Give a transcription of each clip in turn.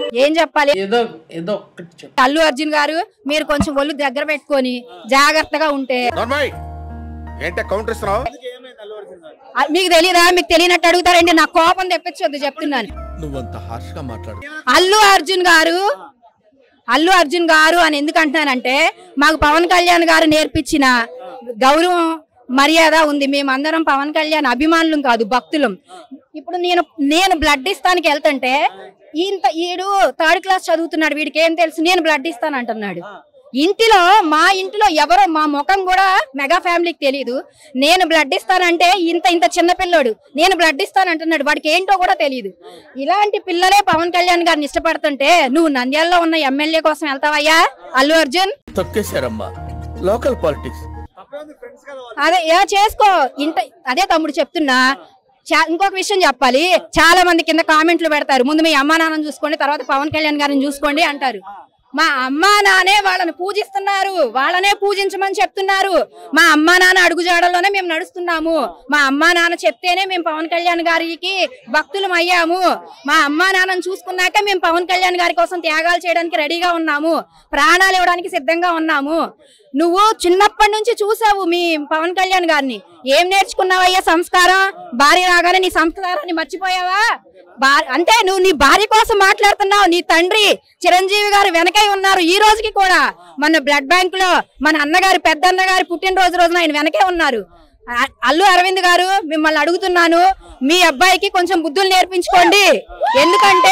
ఏం చెప్పాలి ఏదో ఏదో ఒక్కటి చెప్పు అల్లు అర్జున్ గారు మీరు కొంచెం ఒళ్ళు దగ్గర పెట్టుకొని జాగ్రత్తగా ఉంటే నార్మల్ ఏంటే కౌంటర్ ఇస్తున్నావు ఆ, మీకు తెలియదా మీకు తెలియనట్టు అడుగుతారండి నా కోపం తెప్పించొద్దు చెప్తున్నాను నువ్వంత హార్ష్ గా మాట్లాడు అల్లు అర్జున్ గారు అల్లు అర్జున్ గారు అని ఎందుకు అంటున్నానంటే మాకు పవన్ కళ్యాణ్ గారు నేర్పించిన గౌరవం మర్యాద ఉంది మేమందరం పవన్ కళ్యాణ్ అభిమానులం కాదు భక్తులం ఇప్పుడు నేను నేను బ్లడ్ ఇస్తానికి వెళ్తుంటే ఇంత ఈడు థర్డ్ క్లాస్ చదువుతున్నాడు వీడికి ఏం తెలుసు నేను బ్లడ్ ఇస్తాను అంటున్నాడు ఇంటిలో మా ఇంటిలో ఎవరో మా ముఖం కూడా మెగా ఫ్యామిలీకి తెలియదు నేను బ్లడ్ ఇస్తానంటే ఇంత ఇంత చిన్న పిల్లోడు నేను బ్లడ్ ఇస్తాను అంటున్నాడు వాడికి ఏంటో కూడా తెలియదు ఇలాంటి పిల్లలే పవన్ కళ్యాణ్ గారిని ఇష్టపడుతుంటే నువ్వు నంద్యాలలో ఉన్న ఎమ్మెల్యే కోసం వెళ్తావయ్యా అల్లు అర్జున్ తొక్కేశారమ్మా లోకల్ పాలిటిక్స్ అదే ఏ చేసుకో ఇంట అదే తమ్ముడు చెప్తున్నా చా- ఇంకొక విషయం చెప్పాలి చాలా మంది కింద కామెంట్లు పెడతారు ముందు మీ అమ్మా నాన్నని చూసుకోండి తర్వాత పవన్ కళ్యాణ్ గారిని చూసుకోండి అంటారు మా అమ్మా నాన్నే వాళ్ళని పూజిస్తున్నారు వాళ్ళనే పూజించమని చెప్తున్నారు మా అమ్మా నాన్న అడుగుజాడల్లోనే మేము నడుస్తున్నాము మా అమ్మా నాన్న చెప్తేనే మేము పవన్ కళ్యాణ్ గారికి భక్తులం అయ్యాము మా అమ్మా నాన్నని చూసుకున్నాక మేము పవన్ కళ్యాణ్ గారి కోసం త్యాగాలు చేయడానికి రెడీగా ఉన్నాము ప్రాణాలు ఇవ్వడానికి సిద్ధంగా ఉన్నాము నువ్వు చిన్నప్పటి నుంచి చూసావు మీ పవన్ కళ్యాణ్ గారిని ఏం నేర్చుకున్నావయ్యా సంస్కారం భార్య రాగానే నీ సంస్కారాన్ని మర్చిపోయావా భా- అంటే నువ్వు నీ భార్య కోసం మాట్లాడుతున్నావు నీ తండ్రి చిరంజీవి గారు వెనకై ఉన్నారు ఈ రోజుకి కూడా మన బ్లడ్ బ్యాంక్ లో మన అన్నగారు పెద్ద అన్నగారి పుట్టినరోజు రోజున ఆయన వెనకే ఉన్నారు అ- అల్లు అరవింద్ గారు మిమ్మల్ని అడుగుతున్నాను మీ అబ్బాయికి కొంచెం బుద్ధులు నేర్పించుకోండి ఎందుకంటే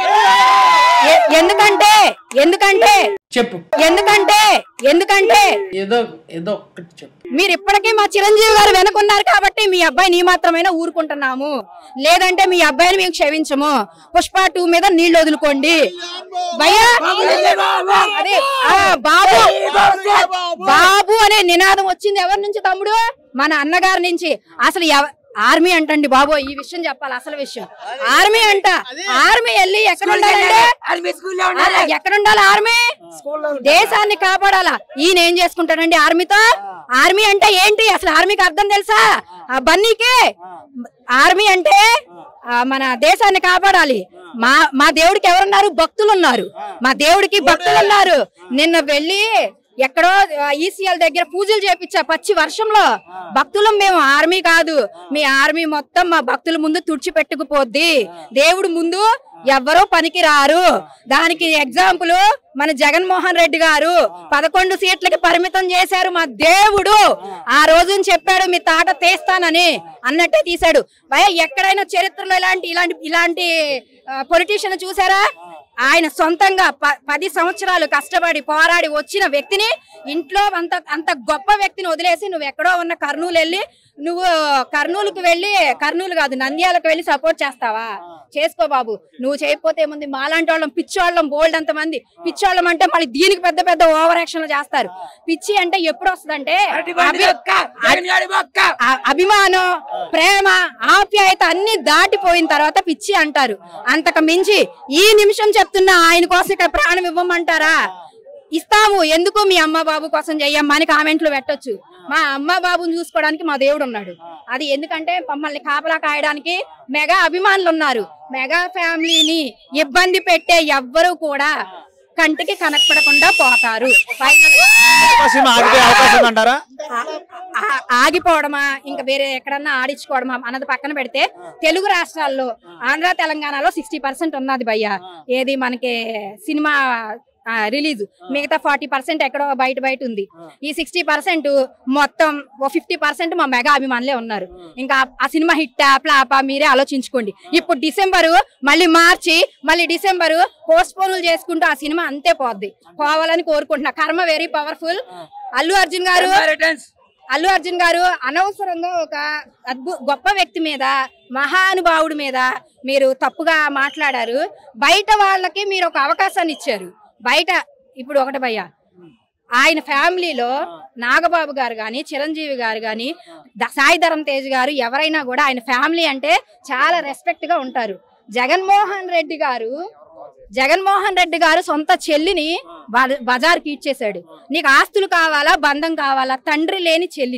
ఎ- ఎందుకంటే ఎందుకంటే చెప్పు ఎందుకంటే ఎందుకంటే ఏదో ఏదో ఒక్కటి చెప్పు మీరు ఇప్పటికీ మా చిరంజీవి గారు వెనుకున్నారు కాబట్టి మీ అబ్బాయి నీ మాత్రమైనా ఊరుకుంటున్నాము లేదంటే మీ అబ్బాయిని మేము క్షమించము పుష్ప టూ మీద నీళ్లు వదులుకోండి భయ్యా అదే ఆ, బాబు బాబు అనే నినాదం వచ్చింది ఎవరి నుంచి తమ్ముడు మన అన్నగారి నుంచి అసలు ఎవ- ఆర్మీ అంటండి బాబు ఈ విషయం చెప్పాలి అసలు విషయం ఆర్మీ అంట ఆర్మీ వెళ్ళి ఎక్కడ ఉండాలంటే ఆ, ఎక్కడ ఉండాలి ఆర్మీ దేశాన్ని కాపాడాలా ఈయన ఏం చేసుకుంటాడండి ఆర్మీతో ఆర్మీ అంటే ఏంటి అసలు ఆర్మీకి అర్థం తెలుసా ఆ బన్నీకి ఆర్మీ అంటే ఆ, మన దేశాన్ని కాపాడాలి మా మా దేవుడికి ఎవరున్నారు భక్తులు ఉన్నారు మా దేవుడికి భక్తులు ఉన్నారు నిన్న వెళ్ళి ఎక్కడో ఈసీఎల్ దగ్గర పూజలు చేపించా పచ్చి వర్షంలో భక్తులు మేము ఆర్మీ కాదు మీ ఆర్మీ మొత్తం మా భక్తుల ముందు తుడిచిపెట్టుకుపోద్ది దేవుడు ముందు ఎవ్వరూ పనికి రారు దానికి ఎగ్జాంపుల్ మన జగన్మోహన్ రెడ్డి గారు పదకొండు సీట్లకి పరిమితం చేశారు మా దేవుడు ఆ రోజున చెప్పాడు మీ తాట తీస్తానని అన్నట్టే తీశాడు భయ ఎక్కడైనా చరిత్రలో ఇలాంటి ఇలాంటి ఇలాంటి పొలిటీషియన్ చూసారా ఆయన సొంతంగా ప- పది సంవత్సరాలు కష్టపడి పోరాడి వచ్చిన వ్యక్తిని ఇంట్లో అంత అంత గొప్ప వ్యక్తిని వదిలేసి నువ్వు ఎక్కడో ఉన్న కర్నూలు వెళ్ళి నువ్వు కర్నూలుకు వెళ్ళి కర్నూలు కాదు నంద్యాలకు వెళ్ళి సపోర్ట్ చేస్తావా చేసుకో బాబు నువ్వు చేయకపోతే ఏముంది మాలాంటి వాళ్ళం పిచ్చోళ్ళం బోల్డ్ అంత మంది పిచ్చోళ్ళం అంటే మళ్ళీ దీనికి పెద్ద పెద్ద ఓవర్ యాక్షన్లు చేస్తారు పిచ్చి అంటే ఎప్పుడు వస్తుందంటే అభి- ఆ- అభిమానం ప్రేమ ఆప్యాయత అన్ని దాటిపోయిన తర్వాత పిచ్చి అంటారు అంతకు మించి ఈ నిమిషం చెప్తున్నా ఆయన కోసం ఇక్కడ ప్రాణం ఇవ్వమంటారా ఇస్తాము ఎందుకు మీ అమ్మ బాబు కోసం చెయ్యమ్మా అని కామెంట్లు పెట్టొచ్చు మా అమ్మ బాబుని చూసుకోవడానికి మా దేవుడు ఉన్నాడు అది ఎందుకంటే మమ్మల్ని కాపలా కాయడానికి మెగా అభిమానులు ఉన్నారు మెగా ఫ్యామిలీని ఇబ్బంది పెట్టే ఎవ్వరూ కూడా కంటికి కనపడకుండా పోతారు ఫైనల్ అవకాశం ఆగిపోయే అవకాశం ఉందంటారా ఆ- ఆ- ఆగిపోవడమా ఇంకా వేరే ఎక్కడన్నా ఆడించుకోవడమా అన్నది పక్కన పెడితే తెలుగు రాష్ట్రాల్లో ఆంధ్ర తెలంగాణలో సిక్స్టీ పర్సెంట్ ఉన్నది భయ్య ఏది మనకి సినిమా రిలీజ్ మిగతా ఫార్టీ పర్సెంట్ ఎక్కడో బయట బయట ఉంది ఈ సిక్స్టీ పర్సెంట్ మొత్తం ఓ ఫిఫ్టీ పర్సెంట్ మా మెగా అభిమానులే ఉన్నారు ఇంకా ఆ సినిమా హిట్ ఫ్లాపా మీరే ఆలోచించుకోండి ఇప్పుడు డిసెంబరు మళ్ళీ మార్చి మళ్ళీ డిసెంబరు పోస్ట్ పోన్లు చేసుకుంటూ ఆ సినిమా అంతే పోద్ది పోవాలని కోరుకుంటున్నా కర్మ వెరీ పవర్ఫుల్ అల్లు అర్జున్ గారు అల్లు అర్జున్ గారు అనవసరంగా ఒక అద్భు గొప్ప వ్యక్తి మీద మహానుభావుడి మీద మీరు తప్పుగా మాట్లాడారు బయట వాళ్ళకి మీరు ఒక అవకాశాన్ని ఇచ్చారు బయట ఇప్పుడు ఒకటి భయ్య ఆయన ఫ్యామిలీలో నాగబాబు గారు కానీ చిరంజీవి గారు కానీ సాయి ధరం తేజ్ గారు ఎవరైనా కూడా ఆయన ఫ్యామిలీ అంటే చాలా రెస్పెక్ట్ గా ఉంటారు జగన్మోహన్ రెడ్డి గారు జగన్మోహన్ రెడ్డి గారు సొంత చెల్లిని బ- బజార్కి ఇచ్చేశాడు నీకు ఆస్తులు కావాలా బంధం కావాలా తండ్రి లేని చెల్లిని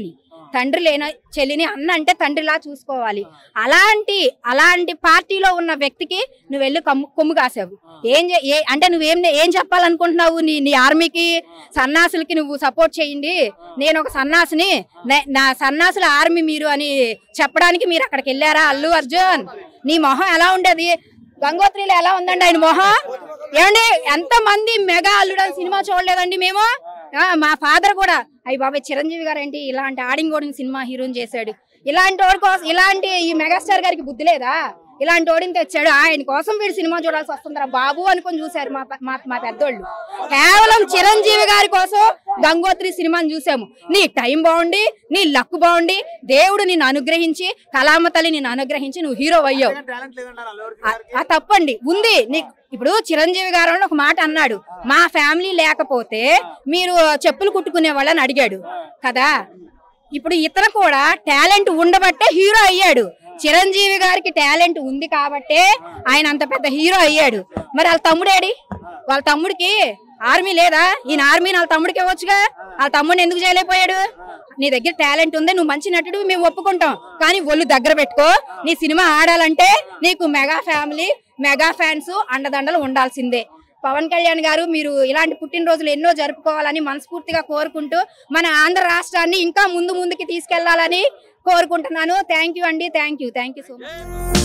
తండ్రి లేన చెల్లిని అన్న అంటే తండ్రిలా చూసుకోవాలి అలాంటి అలాంటి పార్టీలో ఉన్న వ్యక్తికి నువ్వు వెళ్ళి కమ్ము కొమ్ము కాసావు ఏం చే- ఏ అంటే నువ్వేం ఏం చెప్పాలనుకుంటున్నావు నీ నీ ఆర్మీకి సన్నాసులకి నువ్వు సపోర్ట్ చేయండి నేను ఒక సన్నాసిని నే- నా సన్నాసుల ఆర్మీ మీరు అని చెప్పడానికి మీరు అక్కడికి వెళ్ళారా అల్లు అర్జున్ నీ మొహం ఎలా ఉండేది గంగోత్రిలో ఎలా ఉందండి ఆయన మొహం ఏమండి ఎంత మంది మెగా అల్లుడు అని సినిమా చూడలేదండి మేము ఆ, మా ఫాదర్ కూడా అయ్యి బాబాయ్ చిరంజీవి గారు ఏంటి ఇలాంటి ఆడింగోడిని సినిమా హీరోని చేశాడు ఇలాంటి వాడి కోసం ఇలాంటి ఈ మెగాస్టార్ గారికి బుద్ధి లేదా ఇలాంటి వాడిని తెచ్చాడు ఆయన కోసం వీడు సినిమా చూడాల్సి వస్తుందిరా బాబు అనుకొని చూశారు మా పె- మా మా పెద్దోళ్ళు కేవలం చిరంజీవి గారి కోసం గంగోత్రి సినిమాని చూసాము నీ టైం బాగుండి నీ లక్ బాగుండి దేవుడు నిన్ను అనుగ్రహించి కళామ తల్లి నిన్ను అనుగ్రహించి నువ్వు హీరో అయ్యావు ఆ- ఆ తప్పండి ఉంది నీ ఇప్పుడు చిరంజీవి గారు అని ఒక మాట అన్నాడు మా ఫ్యామిలీ లేకపోతే మీరు చెప్పులు కుట్టుకునే వాళ్ళని అడిగాడు కదా ఇప్పుడు ఇతను కూడా టాలెంట్ ఉండబట్టే హీరో అయ్యాడు చిరంజీవి గారికి టాలెంట్ ఉంది కాబట్టే ఆయన అంత పెద్ద హీరో అయ్యాడు మరి వాళ్ళ తమ్ముడేడి వాళ్ళ తమ్ముడికి ఆర్మీ లేదా ఈయన ఆర్మీ వాళ్ళ తమ్ముడికి ఇవ్వచ్చుగా వాళ్ళ తమ్ముడిని ఎందుకు చేయలేకపోయాడు నీ దగ్గర టాలెంట్ ఉంది నువ్వు మంచి నటుడు మేము ఒప్పుకుంటాం కానీ ఒళ్ళు దగ్గర పెట్టుకో నీ సినిమా ఆడాలంటే నీకు మెగా ఫ్యామిలీ మెగా ఫ్యాన్స్ అండదండలు ఉండాల్సిందే పవన్ కళ్యాణ్ గారు మీరు ఇలాంటి పుట్టినరోజులు ఎన్నో జరుపుకోవాలని మనస్ఫూర్తిగా కోరుకుంటూ మన ఆంధ్ర రాష్ట్రాన్ని ఇంకా ముందు ముందుకి తీసుకెళ్లాలని కోరుకుంటున్నాను థ్యాంక్ యూ అండి thank you thank you so much